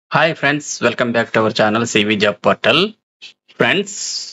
Hi friends, welcome back to our channel CV Job Portal. Friends,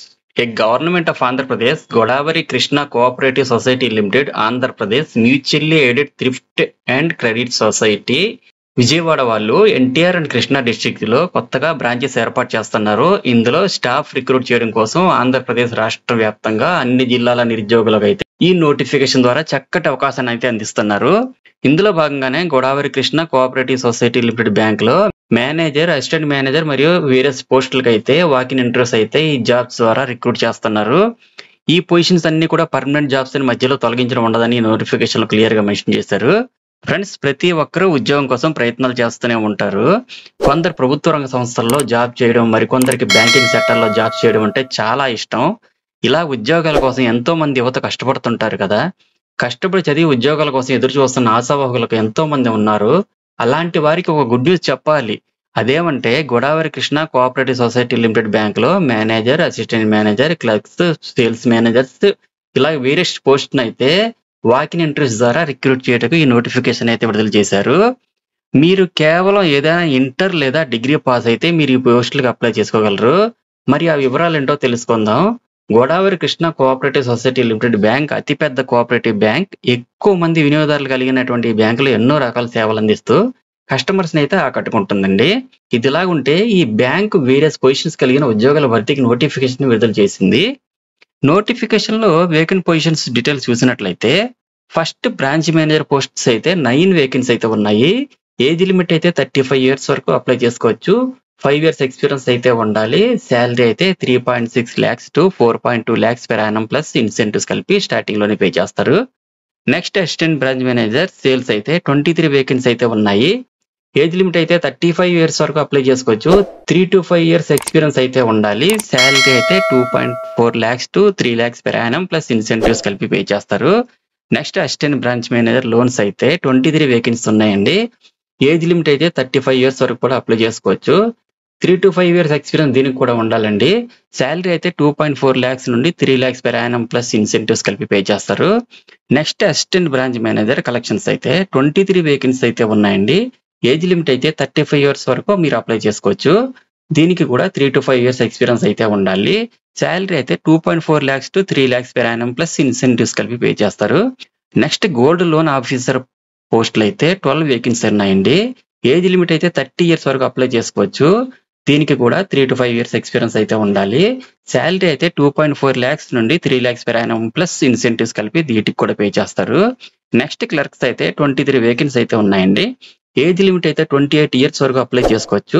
a government of Andhra Pradesh, Godavari Krishna Cooperative Society Limited, Andhra Pradesh Mutually Aided Thrift and Credit Society Vijayawada వాళ్ళు NTR and Krishna district లో కొత్తగా branches ఏర్పాటు చేస్తున్నారు ఇందులో staff recruit చేయడం కోసం ఆంధ్రప్రదేశ్ రాష్ట్ర వ్యాప్తంగా అన్ని జిల్లాల నిరుద్యోగులకు అయితే ఈ నోటిఫికేషన్ ద్వారా చక్కటి అవకాశాన్ని అయితే అందిస్తున్నారు ఇందులో భాగంగానే Godavari Krishna cooperative society limited bank లో మేనేజర్ అసిస్టెంట్ మేనేజర్ మరియు వేరియస్ పోస్టులకు అయితే వాకిన్ ఇంటర్వ్యూస్ అయితే ఈ జాబ్స్ ద్వారా రిక్రూట్ చేస్తున్నారు ఈ పొజిషన్స్ అన్ని కూడా పర్మనెంట్ జాబ్స్ ని మధ్యలో తొలగించడం ఉండదని నోటిఫికేషన్ లో క్లియర్ గా మెన్షన్ చేశారు ఫ్రెండ్స్ ప్రతి ఒక్కరూ ఉద్యోగం కోసం ప్రయత్నాలు చేస్తూనే ఉంటారు కొందరు ప్రభుత్వ రంగ సంస్థల్లో జాబ్ చేయడం మరికొందరికి బ్యాంకింగ్ సెక్టర్లో జాబ్ చేయడం అంటే చాలా ఇష్టం ఇలా ఉద్యోగాల కోసం ఎంతో మంది యువత కష్టపడుతుంటారు కదా కష్టపడి చదివి ఉద్యోగాల కోసం ఎదురు చూస్తున్న ఆశావాహులకు ఎంతో మంది ఉన్నారు అలాంటి వారికి ఒక గుడ్ న్యూస్ చెప్పాలి అదేమంటే Godavari Krishna cooperative society limited bank లో manager assistant manager clerks sales managers ఇలా వేరియస్ పోస్ట్ అయితే వాకిన్ ఇంటర్వ్యూస్ ద్వారా రిక్రూట్ చేయడానికి ఈ నోటిఫికేషన్ అయితే విడుదల చేశారు మీరు కేవలం ఏదైనా ఇంటర్ లేదా డిగ్రీ పాస్ అయితే మీరు ఈ పోస్టులకు అప్లై చేసుకోగలరు మరి ఆ వివరాలు ఏంటో తెలుసుకుందాం Godavari Krishna cooperative society limited bank అతిపెద్ద కోఆపరేటివ్ బ్యాంక్ ఎక్కువ మంది వినియోగదారులు కలిగినటువంటి ఈ బ్యాంకులో ఎన్నో రకాల సేవలు అందిస్తూ కస్టమర్స్ అయితే ఆకట్టుకుంటుందండి ఇదిలాగుంటే ఈ బ్యాంక్ వేరియస్ పొజిషన్స్ కలిగిన ఉద్యోగాల భర్తీకి నోటిఫికేషన్ విడుదల చేసింది నోటిఫికేషన్ లో వేకెంట్ పొజిషన్స్ డీటెయిల్స్ చూసినట్లయితే ఫస్ట్ బ్రాంచ్ మేనేజర్ పోస్ట్స్ అయితే నైన్ వేకెన్సీ అయితే ఉన్నాయి ఏజ్ లిమిట్ అయితే థర్టీ ఫైవ్ ఇయర్స్ వరకు అప్లై చేసుకోవచ్చు ఫైవ్ ఇయర్స్ ఎక్స్పీరియన్స్ అయితే ఉండాలి శాలరీ అయితే three point six lakhs to four point two lakhs per annum plus incentives కలిపి స్టార్టింగ్ లోనే పే చేస్తారు next assistant branch manager sales అయితే ట్వంటీ త్రీ వేకెన్సీ అయితే ఉన్నాయి ఏజ్ లిమిట్ అయితే థర్టీ ఫైవ్ ఇయర్స్ వరకు అప్లై చేసుకోవచ్చు three to five years experience అయితే ఉండాలి శాలరీ అయితే two point four lakhs to three lakhs per annum plus incentives కలిపి పే చేస్తారు next assistant branch manager loans అయితే ట్వంటీ త్రీ వేకెన్సీ ఉన్నాయండి ఏజ్ లిమిట్ అయితే థర్టీ ఫైవ్ ఇయర్స్ వరకు కూడా అప్లై చేసుకోవచ్చు three to five years experience దీనికి కూడా ఉండాలండి శాలరీ అయితే టూ పాయింట్ ఫోర్ ల్యాక్స్ నుండి three lakhs per annum plus incentives కలిపి పే చేస్తారు next assistant branch manager collections అయితే ట్వంటీ త్రీ వేకెన్సీ అయితే ఉన్నాయండి ఏజ్ లిమిట్ అయితే థర్టీ ఫైవ్ ఇయర్స్ వరకు మీరు అప్లై చేసుకోవచ్చు దీనికి కూడా three to five years experience అయితే ఉండాలి శాలరీ అయితే two point four lakhs to three lakhs per annum plus incentives కలిపి పే చేస్తారు నెక్స్ట్ గోల్డ్ లోన్ ఆఫీసర్ పోస్టులు అయితే ట్వెల్వ్ వేకెన్సీ ఉన్నాయండి ఏజ్ లిమిట్ అయితే థర్టీ ఇయర్స్ వరకు అప్లై చేసుకోవచ్చు దీనికి కూడా three to five years experience అయితే ఉండాలి శాలరీ అయితే టూ పాయింట్ ఫోర్ ల్యాక్స్ నుండి three lakhs per annum plus incentives కలిపి వీటికి కూడా పే చేస్తారు నెక్స్ట్ క్లర్క్స్ అయితే ట్వంటీ త్రీ వేకెన్సీ అయితే ఉన్నాయండి ఏజ్ లిమిట్ అయితే ట్వంటీ ఎయిట్ ఇయర్స్ వరకు అప్లై చేసుకోవచ్చు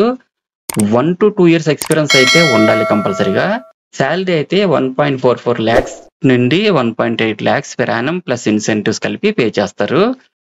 one to two years experience అయితే ఉండాలి కంపల్సరీగా శాలరీ అయితే one point four four lakhs నుండి one point eight lakhs per annum plus incentives కలిపి పే చేస్తారు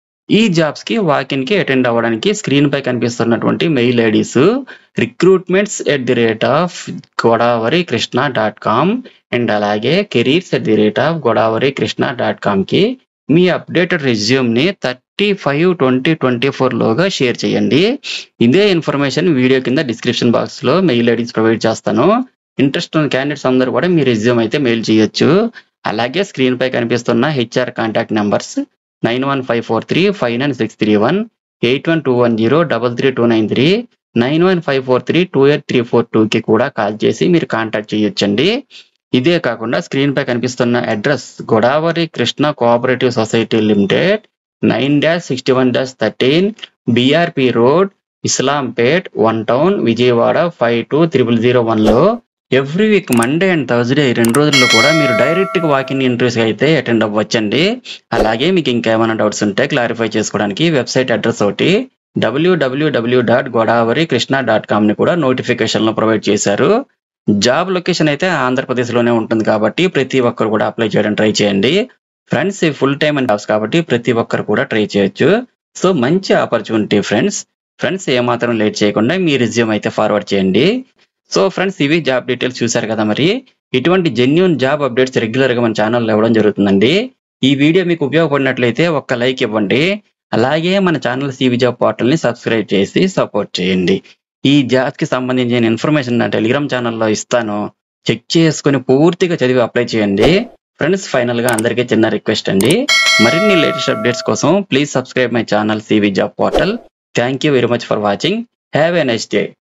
ఈ జాబ్స్ కి వాకిన్ కి అటెండ్ అవ్వడానికి స్క్రీన్ పై కనిపిస్తున్నటువంటి mail IDs recruitments at the rate of Godavari Krishna dot com and అలాగే careers at the rate of Godavari Krishna dot com కి మీ అప్డేటెడ్ రెజ్యూమ్ ని thirty five twenty twenty four లోగా షేర్ చేయండి ఇదే ఇన్ఫర్మేషన్ వీడియో కింద డిస్క్రిప్షన్ బాక్స్ లో మెయిల్ ఐడీస్ ప్రొవైడ్ చేస్తాను ఇంట్రెస్ట్ ఉన్న క్యాండిడేట్స్ అందరూ కూడా మీ రెజ్యూమ్ అయితే మెయిల్ చేయొచ్చు అలాగే స్క్రీన్ పై కనిపిస్తున్న HR contact numbers nine one five four three five nine six three one eight one two one zero double three two nine three nine one five four three two eight three four two కి కూడా call చేసి మీరు contact చేయొచ్చండి ఇదే కాకుండా screen పై కనిపిస్తున్న address Godavari Krishna cooperative society limited nine dash sixty one dash thirteen BRP road Islampet one town Vijayawada five two triple zero one లో every week Monday and Thursday ఈ రెండు రోజుల్లో కూడా మీరు డైరెక్ట్ గా వాకింగ్ ఇంటర్వ్యూస్ అయితే అటెండ్ అవ్వచ్చండి అలాగే మీకు ఇంకేమైనా డౌట్స్ ఉంటే క్లారిఫై చేసుకోవడానికి వెబ్సైట్ అడ్రస్ ఒకటి WWW dot Godavari Krishna dot com ని కూడా నోటిఫికేషన్ లో ప్రొవైడ్ చేశారు జాబ్ లొకేషన్ అయితే ఆంధ్రప్రదేశ్ లోనే ఉంటుంది కాబట్టి ప్రతి ఒక్కరు కూడా అప్లై చేయడం ట్రై చేయండి friends full time and jobs కాబట్టి ప్రతి ఒక్కరు కూడా ట్రై చేయొచ్చు సో మంచి ఆపర్చునిటీ ఫ్రెండ్స్ ఫ్రెండ్స్ ఏమాత్రం లేట్ చేయకుండా మీ రిజ్యూమ్ అయితే ఫార్వర్డ్ చేయండి సో ఫ్రెండ్స్ ఇవి జాబ్ డీటెయిల్స్ చూశారు కదా మరి ఇటువంటి జెన్యున్ జాబ్ అప్డేట్స్ రెగ్యులర్ గా మన ఛానల్లో ఇవ్వడం జరుగుతుందండి ఈ వీడియో మీకు ఉపయోగపడినట్లయితే ఒక్క లైక్ ఇవ్వండి అలాగే మన ఛానల్ సివి జాబ్ పోర్టల్ ని సబ్స్క్రైబ్ చేసి సపోర్ట్ చేయండి ఈ జాబ్స్ కి సంబంధించిన ఇన్ఫర్మేషన్ నా టెలిగ్రామ్ ఛానల్లో ఇస్తాను చెక్ చేసుకుని పూర్తిగా చదివి అప్లై చేయండి ఫ్రెండ్స్ ఫైనల్ గా అందరికీ చిన్న రిక్వెస్ట్ అండి మరిన్ని లేటెస్ట్ అప్డేట్స్ కోసం please subscribe my channel CV job portal thank you very much for watching have a nice day